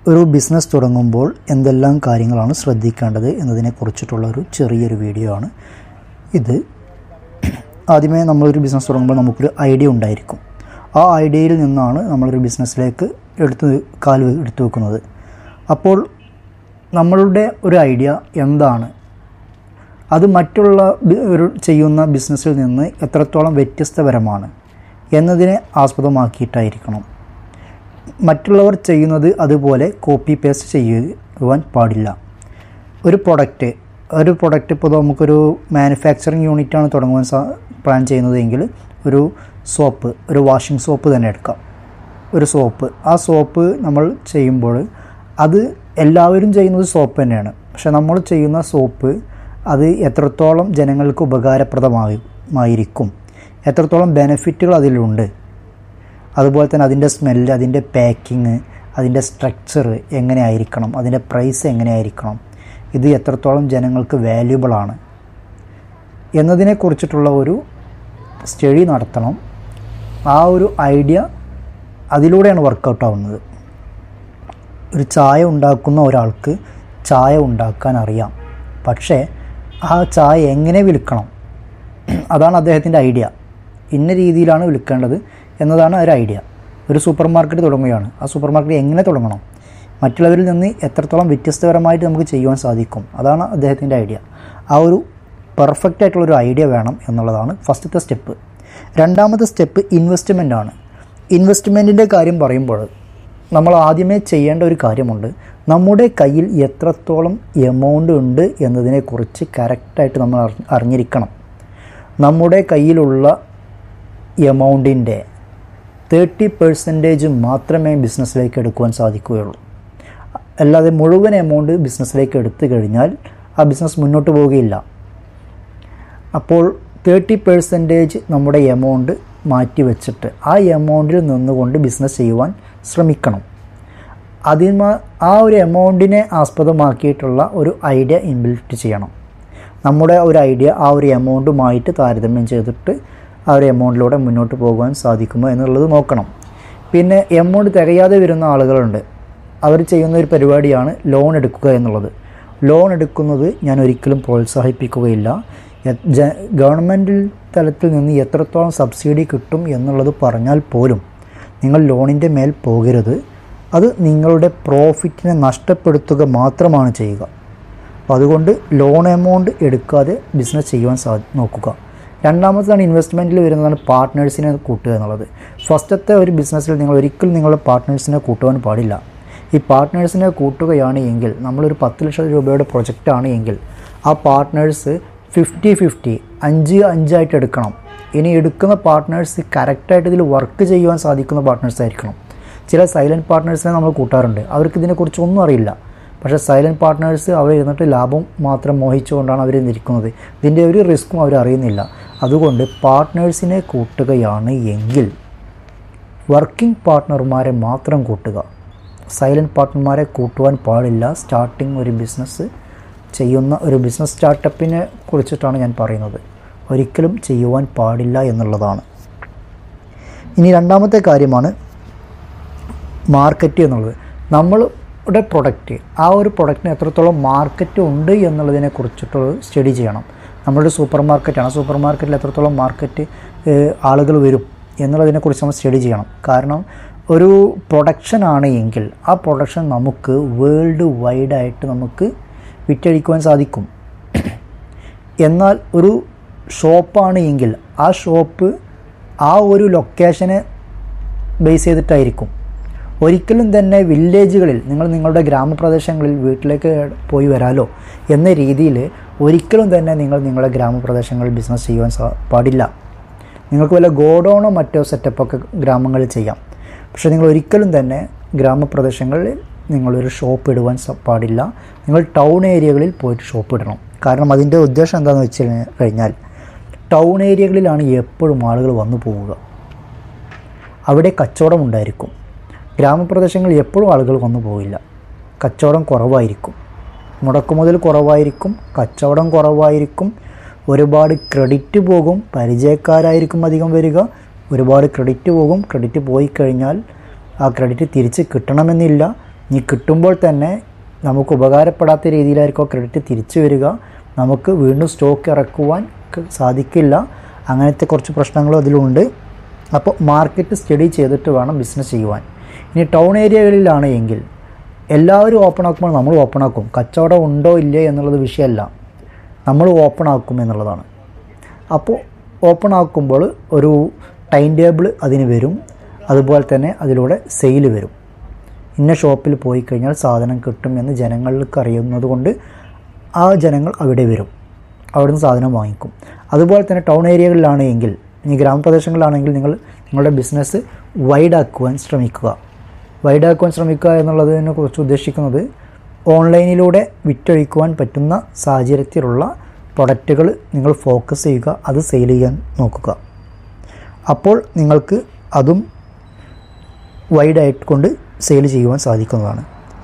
ഒരു ബിസിനസ് തുടങ്ങുമ്പോൾ എന്തെല്ലാം കാര്യങ്ങളാണ് ശ്രദ്ധിക്കേണ്ടത് എന്നതിനെക്കുറിച്ചിട്ടുള്ള ഒരു ചെറിയൊരു വീഡിയോ ആണ് ഇത് ആദ്യമേ നമ്മളൊരു ബിസിനസ് തുടങ്ങുമ്പോൾ നമുക്കൊരു ഐഡിയ ഉണ്ടായിരിക്കും ആ ഐഡിയയിൽ നിന്നാണ് നമ്മളൊരു ബിസിനസ്സിലേക്ക് എടുത്ത് കാൽ വെ- എടുത്തു വെക്കുന്നത് അപ്പോൾ നമ്മളുടെ ഒരു ഐഡിയ എന്താണ് അത് മറ്റുള്ള ബി- ഒരു ചെയ്യുന്ന ബിസിനസ്സിൽ നിന്ന് എത്രത്തോളം വ്യത്യസ്തപരമാണ് എന്നതിനെ ആസ്പദമാക്കിയിട്ടായിരിക്കണം മറ്റുള്ളവർ ചെയ്യുന്നത് അതുപോലെ കോപ്പി പേസ്റ്റ് ചെയ്യുവാൻ പാടില്ല ഒരു പ്രൊഡക്റ്റ് ഒരു പ്രൊഡക്റ്റ് ഇപ്പോൾ നമുക്കൊരു മാനുഫാക്ചറിങ് യൂണിറ്റാണ് തുടങ്ങുവാൻ സാ പ്ലാൻ ചെയ്യുന്നതെങ്കിൽ ഒരു സോപ്പ് ഒരു വാഷിംഗ് സോപ്പ് തന്നെ എടുക്കാം ഒരു സോപ്പ് ആ സോപ്പ് നമ്മൾ ചെയ്യുമ്പോൾ അത് എല്ലാവരും ചെയ്യുന്നത് സോപ്പ് തന്നെയാണ് പക്ഷെ നമ്മൾ ചെയ്യുന്ന സോപ്പ് അത് എത്രത്തോളം ജനങ്ങൾക്ക് ഉപകാരപ്രദമായിരിക്കും എത്രത്തോളം ബെനിഫിറ്റുകൾ അതിലുണ്ട് അതുപോലെ തന്നെ അതിൻ്റെ സ്മെല്ല് അതിൻ്റെ പാക്കിങ് അതിൻ്റെ സ്ട്രക്ചർ എങ്ങനെ ആയിരിക്കണം അതിൻ്റെ പ്രൈസ് എങ്ങനെ ആയിരിക്കണം ഇത് എത്രത്തോളം ജനങ്ങൾക്ക് വാല്യുബിളാണ് എന്നതിനെക്കുറിച്ചിട്ടുള്ള ഒരു സ്റ്റഡി നടത്തണം ആ ഒരു ഐഡിയ അതിലൂടെയാണ് വർക്കൗട്ട് ആവുന്നത് ഒരു ചായ ഉണ്ടാക്കുന്ന ഒരാൾക്ക് ചായ ഉണ്ടാക്കാൻ അറിയാം പക്ഷേ ആ ചായ എങ്ങനെ വിൽക്കണം അതാണ് അദ്ദേഹത്തിൻ്റെ ഐഡിയ ഇന്ന രീതിയിലാണ് വിൽക്കേണ്ടത് എന്നതാണ് ഒരു ഐഡിയ ഒരു സൂപ്പർ മാർക്കറ്റ് തുടങ്ങുകയാണ് ആ സൂപ്പർ മാർക്കറ്റ് എങ്ങനെ തുടങ്ങണം മറ്റുള്ളവരിൽ നിന്ന് എത്രത്തോളം വ്യത്യസ്തപരമായിട്ട് നമുക്ക് ചെയ്യുവാൻ സാധിക്കും അതാണ് അദ്ദേഹത്തിൻ്റെ ഐഡിയ ആ ഒരു പെർഫെക്റ്റ് ആയിട്ടുള്ളൊരു ഐഡിയ വേണം എന്നുള്ളതാണ് ഫസ്റ്റത്തെ സ്റ്റെപ്പ് രണ്ടാമത്തെ സ്റ്റെപ്പ് ഇൻവെസ്റ്റ്മെൻ്റ് ആണ് ഇൻവെസ്റ്റ്മെൻറ്റിൻ്റെ കാര്യം പറയുമ്പോൾ നമ്മൾ ആദ്യമേ ചെയ്യേണ്ട ഒരു കാര്യമുണ്ട് നമ്മുടെ കയ്യിൽ എത്രത്തോളം എമൗണ്ട് ഉണ്ട് എന്നതിനെക്കുറിച്ച് കറക്റ്റായിട്ട് നമ്മൾ അറിഞ്ഞ് അറിഞ്ഞിരിക്കണം നമ്മുടെ കയ്യിലുള്ള എമൗണ്ടിൻ്റെ തേർട്ടി പെർസെൻറ്റേജ് മാത്രമേ ബിസിനസ്സിലേക്ക് എടുക്കുവാൻ സാധിക്കുകയുള്ളൂ അല്ലാതെ മുഴുവൻ എമൗണ്ട് ബിസിനസ്സിലേക്ക് എടുത്തു കഴിഞ്ഞാൽ ആ ബിസിനസ് മുന്നോട്ട് പോവുകയില്ല അപ്പോൾ തേർട്ടി പെർസെൻറ്റേജ് നമ്മുടെ എമൗണ്ട് മാറ്റി വെച്ചിട്ട് ആ എമൗണ്ടിൽ നിന്നുകൊണ്ട് ബിസിനസ് ചെയ്യുവാൻ ശ്രമിക്കണം അതിന് ആ ഒരു എമൗണ്ടിനെ ആസ്പദമാക്കിയിട്ടുള്ള ഒരു ഐഡിയ ഇൻബിൽറ്റ് ചെയ്യണം നമ്മുടെ ഒരു ഐഡിയ ആ ഒരു എമൗണ്ടുമായിട്ട് താരതമ്യം ചെയ്തിട്ട് ആ ഒരു എമൗണ്ടിലൂടെ മുന്നോട്ട് പോകുവാൻ സാധിക്കുമോ എന്നുള്ളത് നോക്കണം പിന്നെ എമൗണ്ട് തികയാതെ വരുന്ന ആളുകളുണ്ട് അവർ ചെയ്യുന്ന ഒരു പരിപാടിയാണ് ലോൺ എടുക്കുക എന്നുള്ളത് ലോൺ എടുക്കുന്നത് ഞാൻ ഒരിക്കലും പ്രോത്സാഹിപ്പിക്കുകയില്ല എ- ജ- ഗവൺമെൻറ് തലത്തിൽ നിന്ന് എത്രത്തോളം സബ്സിഡി കിട്ടും എന്നുള്ളത് പറഞ്ഞാൽ പോലും നിങ്ങൾ ലോണിൻ്റെ മേൽ പോകരുത് അത് നിങ്ങളുടെ പ്രോഫിറ്റിനെ നഷ്ടപ്പെടുത്തുക മാത്രമാണ് ചെയ്യുക അപ്പോൾ അതുകൊണ്ട് ലോൺ എമൗണ്ട് എടുക്കാതെ ബിസിനസ് ചെയ്യുവാൻ സാ നോക്കുക രണ്ടാമതാണ് ഇൻവെസ്റ്റ്മെൻറ്റിൽ വരുന്നതാണ് പാർട്ട്നേഴ്സിനെ കൂട്ടുക എന്നുള്ളത് ഫസ്റ്റത്തെ ഒരു ബിസിനസ്സിൽ നിങ്ങൾ ഒരിക്കലും നിങ്ങളുടെ പാർട്ട്നേഴ്സിനെ കൂട്ടുവാൻ പാടില്ല ഈ പാർട്ട്നേഴ്സിനെ കൂട്ടുകയാണ് എങ്കിൽ നമ്മളൊരു പത്ത് ലക്ഷം രൂപയുടെ പ്രൊജക്റ്റാണ് എങ്കിൽ ആ പാർട്ട്നേഴ്സ് ഫിഫ്റ്റി ഫിഫ്റ്റി അഞ്ച് അഞ്ചായിട്ട് എടുക്കണം ഇനി എടുക്കുന്ന പാർട്ട്നേഴ്സ് കറക്റ്റായിട്ട് ഇതിൽ വർക്ക് ചെയ്യുവാൻ സാധിക്കുന്ന പാർട്ട്നേഴ്സ് ആയിരിക്കണം ചില സൈലൻറ്റ് പാർട്ട്നേഴ്സിനെ നമ്മൾ കൂട്ടാറുണ്ട് അവർക്ക് ഇതിനെക്കുറിച്ച് ഒന്നും അറിയില്ല പക്ഷേ സൈലൻറ്റ് പാർട്ട്നേഴ്സ് അവർ ഇരുന്നിട്ട് ലാഭം മാത്രം മോഹിച്ചുകൊണ്ടാണ് അവർ ഇരിക്കുന്നത് ഇതിൻ്റെ ഒരു റിസ്ക്കും അവർ അറിയുന്നില്ല അതുകൊണ്ട് പാർട്ട്നേഴ്സിനെ കൂട്ടുകയാണ് എങ്കിൽ വർക്കിംഗ് പാർട്ട്ണർമാരെ മാത്രം കൂട്ടുക സൈലൻറ്റ് പാർട്ട്ണർമാരെ കൂട്ടുവാൻ പാടില്ല സ്റ്റാർട്ടിങ് ഒരു ബിസിനസ് ചെയ്യുന്ന ഒരു ബിസിനസ് സ്റ്റാർട്ടപ്പിനെ കുറിച്ചിട്ടാണ് ഞാൻ പറയുന്നത് ഒരിക്കലും ചെയ്യുവാൻ പാടില്ല എന്നുള്ളതാണ് ഇനി രണ്ടാമത്തെ കാര്യമാണ് മാർക്കറ്റ് എന്നുള്ളത് നമ്മളുടെ പ്രൊഡക്റ്റ് ആ ഒരു പ്രൊഡക്റ്റിന് എത്രത്തോളം മാർക്കറ്റ് ഉണ്ട് എന്നുള്ളതിനെ കുറിച്ചിട്ടുള്ള സ്റ്റഡി ചെയ്യണം നമ്മളൊരു സൂപ്പർ മാർക്കറ്റാണ് സൂപ്പർ മാർക്കറ്റിൽ എത്രത്തോളം മാർക്കറ്റ് ആളുകൾ വരും എന്നുള്ളതിനെക്കുറിച്ച് നമ്മൾ സ്റ്റഡി ചെയ്യണം കാരണം ഒരു പ്രൊഡക്ഷൻ ആണ് എങ്കിൽ ആ പ്രൊഡക്ഷൻ നമുക്ക് വേൾഡ് വൈഡായിട്ട് നമുക്ക് വിറ്റഴിക്കുവാൻ സാധിക്കും എന്നാൽ ഒരു ഷോപ്പാണ് എങ്കിൽ ആ ഷോപ്പ് ആ ഒരു ലൊക്കേഷനെ ബേസ് ചെയ്തിട്ടായിരിക്കും ഒരിക്കലും തന്നെ വില്ലേജുകളിൽ നിങ്ങൾ നിങ്ങളുടെ ഗ്രാമപ്രദേശങ്ങളിൽ വീട്ടിലേക്ക് പോയി വരാലോ എന്ന രീതിയിൽ ഒരിക്കലും തന്നെ നിങ്ങൾ നിങ്ങളുടെ ഗ്രാമപ്രദേശങ്ങളിൽ ബിസിനസ് ചെയ്യുവാൻ സാ പാടില്ല നിങ്ങൾക്ക് വല്ല ഗോഡൗണോ മറ്റോ സെറ്റപ്പൊക്കെ ഗ്രാമങ്ങളിൽ ചെയ്യാം പക്ഷേ നിങ്ങൾ ഒരിക്കലും തന്നെ ഗ്രാമപ്രദേശങ്ങളിൽ നിങ്ങളൊരു ഷോപ്പ് ഇടുവാൻ സ- പാടില്ല നിങ്ങൾ ടൗൺ ഏരിയകളിൽ പോയിട്ട് ഷോപ്പ് ഇടണം കാരണം അതിൻ്റെ ഉദ്ദേശം എന്താണെന്ന് വെച്ച് കഴിഞ്ഞാൽ- കഴിഞ്ഞാൽ ടൗൺ ഏരിയകളിലാണ് എപ്പോഴും ആളുകൾ വന്നു പോവുക അവിടെ കച്ചവടം ഉണ്ടായിരിക്കും ഗ്രാമപ്രദേശങ്ങളിൽ എപ്പോഴും ആളുകൾ വന്നു പോവില്ല കച്ചവടം കുറവായിരിക്കും മുടക്കുമുതൽ കുറവായിരിക്കും കച്ചവടം കുറവായിരിക്കും ഒരുപാട് ക്രെഡിറ്റ് പോകും പരിചയക്കാരായിരിക്കും അധികം വരിക ഒരുപാട് ക്രെഡിറ്റ് പോകും ക്രെഡിറ്റ് പോയി കഴിഞ്ഞാൽ ആ ക്രെഡിറ്റ് തിരിച്ച് കിട്ടണമെന്നില്ല ഇനി കിട്ടുമ്പോൾ തന്നെ നമുക്ക് ഉപകാരപ്പെടാത്ത രീതിയിലായിരിക്കും ക്രെഡിറ്റ് തിരിച്ചു വരിക നമുക്ക് വീണ്ടും സ്റ്റോക്ക് ഇറക്കുവാൻ ക- സാധിക്കില്ല അങ്ങനത്തെ കുറച്ച് പ്രശ്നങ്ങളും അതിലുണ്ട് അപ്പോൾ മാർക്കറ്റ് സ്റ്റഡി ചെയ്തിട്ട് വേണം ബിസിനസ് ചെയ്യുവാൻ ഇനി ടൗൺ ഏരിയകളിലാണ് എങ്കിൽ എല്ലാവരും ഓപ്പൺ ആക്കുമ്പോൾ നമ്മൾ ഓപ്പൺ ആക്കും കച്ചവടം ഉണ്ടോ ഇല്ലേ എന്നുള്ളത് വിഷയമല്ല നമ്മൾ ഓപ്പൺ ആക്കും എന്നുള്ളതാണ് അപ്പോൾ ഓപ്പൺ ആക്കുമ്പോൾ ഒരു ടൈം ടേബിൾ അതിന് വരും അതുപോലെ തന്നെ അതിലൂടെ സെയിൽ വരും ഇന്ന ഷോപ്പിൽ പോയി കഴിഞ്ഞാൽ സാധനം കിട്ടും എന്ന് ജനങ്ങൾക്ക് അറിയുന്നത് കൊണ്ട് ആ ജനങ്ങൾ അവിടെ വരും അവിടുന്ന് സാധനം വാങ്ങിക്കും അതുപോലെ തന്നെ ടൗൺ ഏരിയകളിലാണ് എങ്കിൽ ഇനി ഗ്രാമപ്രദേശങ്ങളിലാണെങ്കിൽ നിങ്ങൾ നിങ്ങളുടെ ബിസിനസ് വൈഡാക്കുവാൻ ശ്രമിക്കുക വൈഡാക്കുവാൻ ശ്രമിക്കുക എന്നുള്ളതിനെ കുറിച്ച് ഉദ്ദേശിക്കുന്നത് ഓൺലൈനിലൂടെ വിറ്റഴിക്കുവാൻ പറ്റുന്ന സാഹചര്യത്തിലുള്ള പ്രൊഡക്റ്റുകൾ നിങ്ങൾ ഫോക്കസ് ചെയ്യുക അത് സെയിൽ ചെയ്യാൻ നോക്കുക അപ്പോൾ നിങ്ങൾക്ക് അതും വൈഡായിട്ട് കൊണ്ട് സെയിൽ ചെയ്യുവാൻ സാധിക്കുന്നതാണ്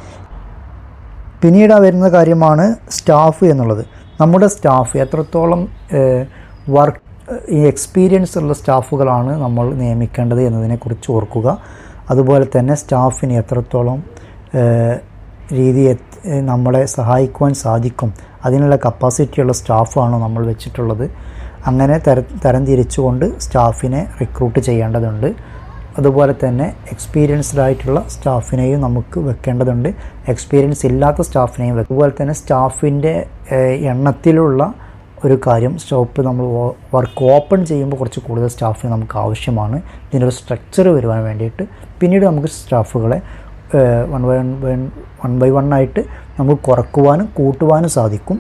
പിന്നീട് വരുന്ന കാര്യമാണ് സ്റ്റാഫ് എന്നുള്ളത് നമ്മുടെ സ്റ്റാഫ് എത്രത്തോളം വർക്ക് ഈ എക്സ്പീരിയൻസ് ഉള്ള സ്റ്റാഫുകളാണ് നമ്മൾ നിയമിക്കേണ്ടത് എന്നതിനെക്കുറിച്ച് ഓർക്കുക അതുപോലെ തന്നെ സ്റ്റാഫിന് എത്രത്തോളം ഏഹ്, രീതി എത്ത്- ഏഹ്, നമ്മളെ സഹായിക്കുവാൻ സാധിക്കും അതിനുള്ള കപ്പാസിറ്റിയുള്ള സ്റ്റാഫാണോ നമ്മൾ വെച്ചിട്ടുള്ളത് അങ്ങനെ തര തരം തിരിച്ചുകൊണ്ട് സ്റ്റാഫിനെ റിക്രൂട്ട് ചെയ്യേണ്ടതുണ്ട് അതുപോലെ തന്നെ എക്സ്പീരിയൻസ്ഡ് ആയിട്ടുള്ള സ്റ്റാഫിനെയും നമുക്ക് വെക്കേണ്ടതുണ്ട് എക്സ്പീരിയൻസ് ഇല്ലാത്ത സ്റ്റാഫിനെയും വെക്കും അതുപോലെ തന്നെ സ്റ്റാഫിൻ്റെ എണ്ണത്തിലുള്ള ഒരു കാര്യം സ്റ്റോപ്പ് നമ്മൾ വർക്ക് ഓപ്പൺ ചെയ്യുമ്പോൾ കുറച്ച് കൂടുതൽ സ്റ്റാഫിന് നമുക്ക് ആവശ്യമാണ് ഇതിനൊരു സ്ട്രക്ചർ വരുവാൻ വേണ്ടിയിട്ട് പിന്നീട് നമുക്ക് സ്റ്റാഫുകളെ one by one one by one ആയിട്ട് നമുക്ക് കുറക്കുവാനും കൂട്ടുവാനും സാധിക്കും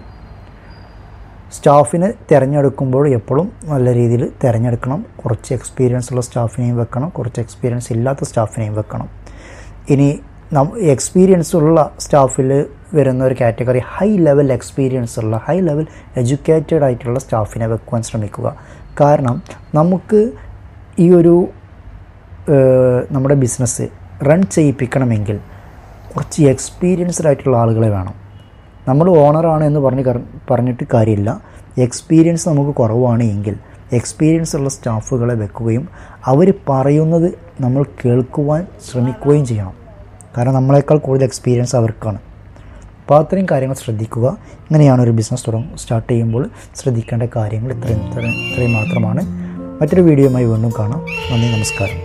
സ്റ്റാഫിനെ തിരഞ്ഞെടുക്കുമ്പോൾ എപ്പോഴും നല്ല രീതിയിൽ തിരഞ്ഞെടുക്കണം കുറച്ച് എക്സ്പീരിയൻസ് ഉള്ള സ്റ്റാഫിനെയും വെക്കണം കുറച്ച് എക്സ്പീരിയൻസ് ഇല്ലാത്ത സ്റ്റാഫിനെയും വെക്കണം ഇനി നം എക്സ്പീരിയൻസ് ഉള്ള സ്റ്റാഫിൽ വരുന്ന ഒരു കാറ്റഗറി ഹൈ ലെവൽ എക്സ്പീരിയൻസ് ഉള്ള ഹൈ ലെവൽ എഡ്യൂക്കേറ്റഡ് ആയിട്ടുള്ള സ്റ്റാഫിനെ വെക്കുവാൻ ശ്രമിക്കുക കാരണം നമുക്ക് ഈ ഒരു ഏഹ്, നമ്മുടെ ബിസിനസ് റൺ ചെയ്യിപ്പിക്കണമെങ്കിൽ കുറച്ച് എക്സ്പീരിയൻസ്ഡ് ആയിട്ടുള്ള ആളുകളെ വേണം നമ്മൾ ഓണറാണ് എന്ന് പറഞ്ഞ് കർ- പറഞ്ഞിട്ട് കാര്യമില്ല എക്സ്പീരിയൻസ് നമുക്ക് കുറവാണ് എങ്കിൽ എക്സ്പീരിയൻസ് ഉള്ള സ്റ്റാഫുകളെ വെക്കുകയും അവർ പറയുന്നത് നമ്മൾ കേൾക്കുവാൻ ശ്രമിക്കുകയും ചെയ്യണം കാരണം നമ്മളെക്കാൾ കൂടുതൽ എക്സ്പീരിയൻസ് അവർക്കാണ് അപ്പോൾ അത്രയും കാര്യങ്ങൾ ശ്രദ്ധിക്കുക ഇങ്ങനെയാണ് ഒരു ബിസിനസ് തുടങ്ങ സ്റ്റാർട്ട് ചെയ്യുമ്പോൾ ശ്രദ്ധിക്കേണ്ട കാര്യങ്ങൾ ഇത്രയും ഇത്രയും ഇത്രയും മാത്രമാണ് മറ്റൊരു വീഡിയോയുമായി വീണ്ടും കാണാം നന്ദി നമസ്കാരം